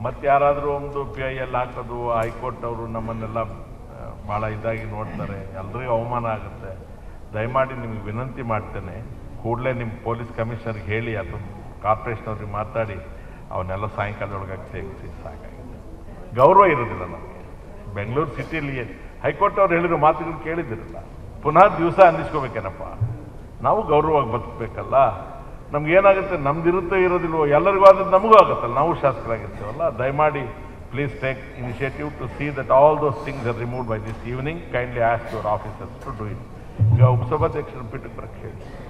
ಮತ್ತೆ ಯಾರಾದರೂ ಒಂದು ಪಿ ಐ ಎಲ್ ಹಾಕೋದು ಹೈಕೋರ್ಟ್ ಅವರು ನಮ್ಮನ್ನೆಲ್ಲ ಭಾಳ ಇದಾಗಿ ನೋಡ್ತಾರೆ ಎಲ್ರಿಗೂ ಅವಮಾನ ಆಗುತ್ತೆ ದಯಮಾಡಿ ನಿಮಗೆ ವಿನಂತಿ ಮಾಡ್ತೇನೆ ಕೂಡಲೇ ನಿಮ್ಮ ಪೊಲೀಸ್ ಕಮಿಷನರ್ಗೆ ಹೇಳಿ ಅಥವಾ ಕಾರ್ಪೊರೇಷನ್ ಅವ್ರಿಗೆ ಮಾತಾಡಿ ಅವನ್ನೆಲ್ಲ ಸಾಯಂಕಾಲದೊಳಗೆ ಸೇರಿಸಿ ಸಾಕಾಗಿದೆ ಗೌರವ ಇರೋದಿಲ್ಲ ನಮಗೆ ಬೆಂಗಳೂರು ಸಿಟಿಯಲ್ಲಿ ಹೈಕೋರ್ಟ್ ಅವ್ರು ಹೇಳಿರೋ ಮಾತುಗಳು ಕೇಳಿದಿರಲ್ಲ ಪುನಃ ದಿವಸ ಅಂದಿಸ್ಕೋಬೇಕೇನಪ್ಪ ನಾವು ಗೌರವವಾಗಿ ಬದುಕಬೇಕಲ್ಲ ನಮ್ಗೆ ಏನಾಗುತ್ತೆ ನಮ್ದಿರುತ್ತೋ ಇರೋದಿಲ್ವೋ ಎಲ್ಲರಿಗೂ ಆದದ್ದು ನಮಗೂ ಆಗುತ್ತಲ್ಲ ನಾವು ಶಾಸಕರಾಗಿರ್ತೀವಲ್ಲ ದಯಮಾಡಿ please take initiative to see that all those things are remove by this evening kindly ask your officers to do it ಈಗ ಉಪಸಭಾಧ್ಯಕ್ಷರ ಪೀಠಕ್ಕೆ ಬರಕ್ಕೆ ಹೇಳಿ